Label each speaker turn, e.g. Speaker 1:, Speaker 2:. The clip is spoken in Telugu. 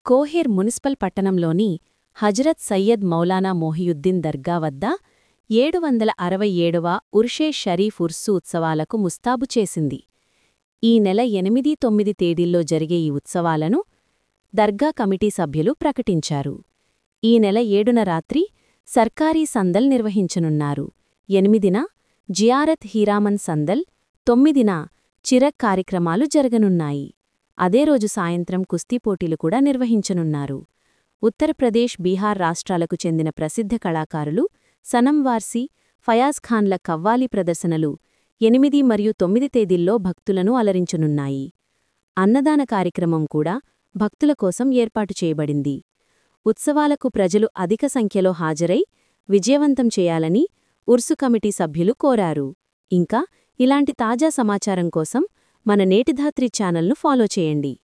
Speaker 1: కోహెర్ మున్సిపల్ పట్టణంలోని హజరత్ సయ్యద్ మౌలానా మోహియుద్దీన్ దర్గా వద్ద ఏడు వందల అరవై ఏడవ ఉర్షే షరీఫ్ ఉర్సు ఉత్సవాలకు ముస్తాబు చేసింది ఈ నెల ఎనిమిది తొమ్మిది తేదీల్లో జరిగే ఈ ఉత్సవాలను దర్గా కమిటీ సభ్యులు ప్రకటించారు ఈ నెల ఏడున రాత్రి సర్కారీ సందల్ నిర్వహించనున్నారు ఎనిమిదిన జియారత్ హీరామన్ సందల్ తొమ్మిదిన చిరక్ కార్యక్రమాలు జరగనున్నాయి అదే రోజు సాయంత్రం కుస్తీ పోటీలు కూడా నిర్వహించనున్నారు ఉత్తరప్రదేశ్ బీహార్ రాష్ట్రాలకు చెందిన ప్రసిద్ధ కళాకారులు సనం వార్సీ ఫయాజ్ ఖాన్ల కవ్వాలి ప్రదర్శనలు ఎనిమిది మరియు తొమ్మిది తేదీల్లో భక్తులను అలరించనున్నాయి అన్నదాన కార్యక్రమం కూడా భక్తుల కోసం ఏర్పాటు చేయబడింది ఉత్సవాలకు ప్రజలు అధిక సంఖ్యలో హాజరై విజయవంతం చేయాలని ఉర్సు కమిటీ సభ్యులు కోరారు ఇంకా ఇలాంటి తాజా సమాచారం కోసం మన నేటిధాత్రి ఛానల్ను ఫాలో చేయండి